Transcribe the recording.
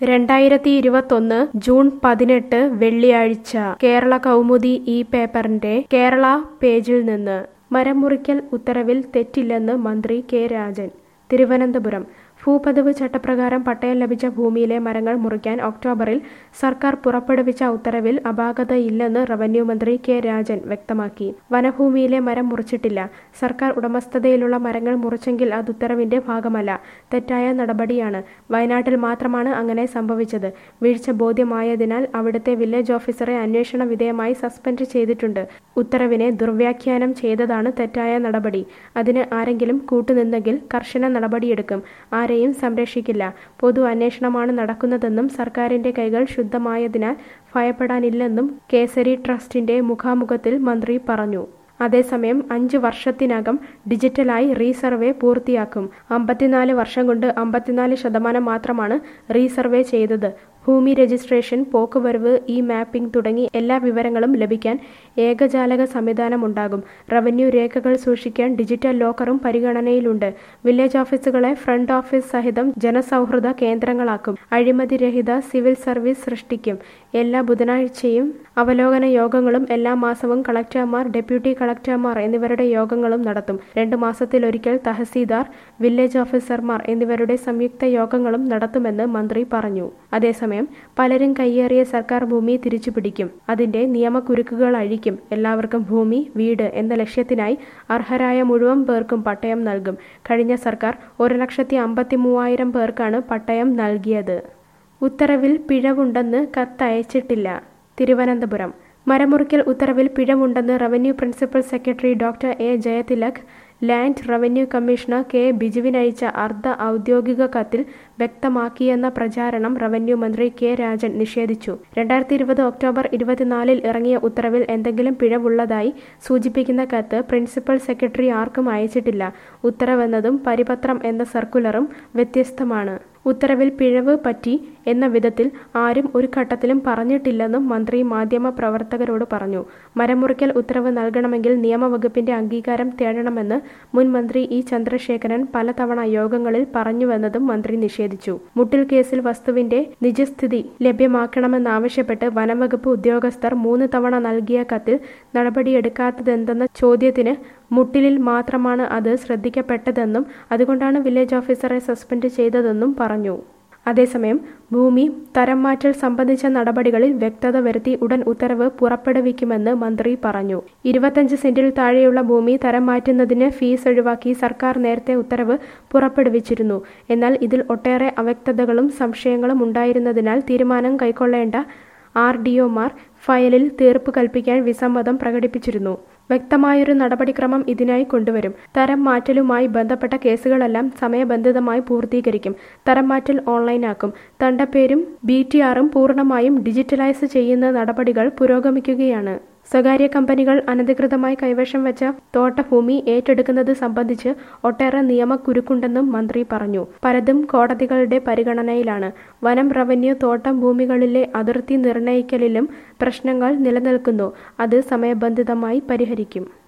രണ്ടായിരത്തി ഇരുപത്തൊന്ന് ജൂൺ പതിനെട്ട് വെള്ളിയാഴ്ച കേരള കൗമുദി ഈ പേപ്പറിന്റെ കേരള പേജിൽ നിന്ന് മരം മുറിക്കൽ ഉത്തരവിൽ തെറ്റില്ലെന്ന് മന്ത്രി കെ രാജൻ തിരുവനന്തപുരം ഭൂപതിവ് ചട്ടപ്രകാരം പട്ടയം ലഭിച്ച ഭൂമിയിലെ മരങ്ങൾ മുറിക്കാൻ ഒക്ടോബറിൽ സർക്കാർ പുറപ്പെടുവിച്ച ഉത്തരവിൽ അപാകതയില്ലെന്ന് റവന്യൂ മന്ത്രി കെ രാജൻ വ്യക്തമാക്കി വനഭൂമിയിലെ മരം മുറിച്ചിട്ടില്ല സർക്കാർ ഉടമസ്ഥതയിലുള്ള മരങ്ങൾ മുറിച്ചെങ്കിൽ അത് ഉത്തരവിന്റെ ഭാഗമല്ല തെറ്റായ നടപടിയാണ് വയനാട്ടിൽ മാത്രമാണ് അങ്ങനെ സംഭവിച്ചത് വീഴ്ച ബോധ്യമായതിനാൽ അവിടുത്തെ വില്ലേജ് ഓഫീസറെ അന്വേഷണ വിധേയമായി സസ്പെൻഡ് ചെയ്തിട്ടുണ്ട് ഉത്തരവിനെ ദുർവ്യാഖ്യാനം ചെയ്തതാണ് തെറ്റായ നടപടി അതിന് ആരെങ്കിലും കൂട്ടുനിന്നെങ്കിൽ കർശന നടപടിയെടുക്കും ആരെയും സംരക്ഷിക്കില്ല പൊതു അന്വേഷണമാണ് നടക്കുന്നതെന്നും സർക്കാരിന്റെ കൈകൾ ശുദ്ധമായതിനാൽ ഭയപ്പെടാനില്ലെന്നും കേസരി ട്രസ്റ്റിന്റെ മുഖാമുഖത്തിൽ മന്ത്രി പറഞ്ഞു അതേസമയം അഞ്ച് വർഷത്തിനകം ഡിജിറ്റലായി റീസർവേ പൂർത്തിയാക്കും അമ്പത്തിനാല് വർഷം കൊണ്ട് അമ്പത്തിനാല് ശതമാനം മാത്രമാണ് റീസർവേ ചെയ്തത് ഭൂമി രജിസ്ട്രേഷൻ പോക്കുവരവ് ഇ മാപ്പിംഗ് തുടങ്ങി എല്ലാ വിവരങ്ങളും ലഭിക്കാൻ ഏകജാലക സംവിധാനമുണ്ടാകും റവന്യൂ രേഖകൾ സൂക്ഷിക്കാൻ ഡിജിറ്റൽ ലോക്കറും പരിഗണനയിലുണ്ട് വില്ലേജ് ഓഫീസുകളെ ഫ്രണ്ട് ഓഫീസ് സഹിതം ജനസൗഹൃദ കേന്ദ്രങ്ങളാക്കും അഴിമതിരഹിത സിവിൽ സർവീസ് സൃഷ്ടിക്കും എല്ലാ ബുധനാഴ്ചയും അവലോകന യോഗങ്ങളും എല്ലാ മാസവും കളക്ടർമാർ ഡെപ്യൂട്ടി കളക്ടർമാർ എന്നിവരുടെ യോഗങ്ങളും നടത്തും രണ്ട് മാസത്തിലൊരിക്കൽ തഹസീൽദാർ വില്ലേജ് ഓഫീസർമാർ എന്നിവരുടെ സംയുക്ത യോഗങ്ങളും നടത്തുമെന്ന് മന്ത്രി പറഞ്ഞു അതേസമയം പലരും കയ്യേറിയ സർക്കാർ ഭൂമി തിരിച്ചുപിടിക്കും അതിന്റെ നിയമക്കുരുക്കുകൾ അഴിക്കും എല്ലാവർക്കും ഭൂമി വീട് എന്ന ലക്ഷ്യത്തിനായി അർഹരായ മുഴുവൻ പേർക്കും പട്ടയം നൽകും കഴിഞ്ഞ സർക്കാർ ഒരു ലക്ഷത്തി അമ്പത്തി മൂവായിരം പേർക്കാണ് പട്ടയം നൽകിയത് ഉത്തരവിൽ പിഴവുണ്ടെന്ന് കത്തയച്ചിട്ടില്ല തിരുവനന്തപുരം മരമുറിക്കൽ ഉത്തരവിൽ പിഴവുണ്ടെന്ന് revenue principal secretary doctor A Jayathilak land revenue commissioner K ബിജുവിനയച്ച അർദ്ധ ഔദ്യോഗിക കത്തിൽ വ്യക്തമാക്കിയെന്ന പ്രചാരണം റവന്യൂ മന്ത്രി കെ രാജൻ നിഷേധിച്ചു രണ്ടായിരത്തി ഇരുപത് ഒക്ടോബർ ഇരുപത്തിനാലിൽ ഇറങ്ങിയ ഉത്തരവിൽ എന്തെങ്കിലും പിഴവുള്ളതായി സൂചിപ്പിക്കുന്ന കത്ത് പ്രിൻസിപ്പൽ സെക്രട്ടറി ആർക്കും അയച്ചിട്ടില്ല ഉത്തരവെന്നതും പരിപത്രം എന്ന സർക്കുലറും വ്യത്യസ്തമാണ് ഉത്തരവിൽ പിഴവ് പറ്റി എന്ന വിധത്തിൽ ആരും ഒരു ഘട്ടത്തിലും പറഞ്ഞിട്ടില്ലെന്നും മന്ത്രി മാധ്യമ പ്രവർത്തകരോട് പറഞ്ഞു മരമുറിക്കൽ ഉത്തരവ് നൽകണമെങ്കിൽ നിയമവകുപ്പിന്റെ അംഗീകാരം തേടണമെന്ന് മുൻ മന്ത്രി ഇ ചന്ദ്രശേഖരൻ പലതവണ യോഗങ്ങളിൽ പറഞ്ഞുവെന്നതും മന്ത്രി നിഷേധിച്ചു മുട്ടിൽ കേസിൽ വസ്തുവിന്റെ നിജസ്ഥിതി ലഭ്യമാക്കണമെന്നാവശ്യപ്പെട്ട് വനംവകുപ്പ് ഉദ്യോഗസ്ഥർ മൂന്ന് തവണ നൽകിയ കത്തിൽ നടപടിയെടുക്കാത്തതെന്തെന്ന ചോദ്യത്തിന് മുട്ടിലിൽ മാത്രമാണ് അത് ശ്രദ്ധിക്കപ്പെട്ടതെന്നും അതുകൊണ്ടാണ് വില്ലേജ് ഓഫീസറെ സസ്പെൻഡ് ചെയ്തതെന്നും പറഞ്ഞു അതേസമയം ഭൂമി തരം മാറ്റൽ സംബന്ധിച്ച നടപടികളിൽ വ്യക്തത വരുത്തി ഉടൻ ഉത്തരവ് പുറപ്പെടുവിക്കുമെന്ന് മന്ത്രി പറഞ്ഞു ഇരുപത്തഞ്ച് സെന്റിൽ താഴെയുള്ള ഭൂമി തരം മാറ്റുന്നതിന് ഫീസ് ഒഴിവാക്കി സർക്കാർ നേരത്തെ ഉത്തരവ് പുറപ്പെടുവിച്ചിരുന്നു എന്നാൽ ഇതിൽ ഒട്ടേറെ അവ്യക്തതകളും സംശയങ്ങളും ഉണ്ടായിരുന്നതിനാൽ തീരുമാനം കൈക്കൊള്ളേണ്ട ആർ ഡി ഒമാർ ഫയലിൽ തീർപ്പ് കൽപ്പിക്കാൻ വിസമ്മതം പ്രകടിപ്പിച്ചിരുന്നു വ്യക്തമായൊരു നടപടിക്രമം ഇതിനായി കൊണ്ടുവരും തരം മാറ്റലുമായി ബന്ധപ്പെട്ട കേസുകളെല്ലാം സമയബന്ധിതമായി പൂർത്തീകരിക്കും തരം മാറ്റൽ ഓൺലൈനാക്കും തണ്ടപ്പേരും ബി ടി ആറും പൂർണ്ണമായും ഡിജിറ്റലൈസ് ചെയ്യുന്ന നടപടികൾ പുരോഗമിക്കുകയാണ് സ്വകാര്യ കമ്പനികൾ അനധികൃതമായി കൈവശം വെച്ച തോട്ടഭൂമി ഏറ്റെടുക്കുന്നത് സംബന്ധിച്ച് ഒട്ടേറെ നിയമക്കുരുക്കുണ്ടെന്നും മന്ത്രി പറഞ്ഞു പലതും കോടതികളുടെ പരിഗണനയിലാണ് വനം റവന്യൂ തോട്ടം ഭൂമികളിലെ അതിർത്തി നിർണ്ണയിക്കലിലും പ്രശ്നങ്ങൾ നിലനിൽക്കുന്നു അത് സമയബന്ധിതമായി പരിഹരിക്കും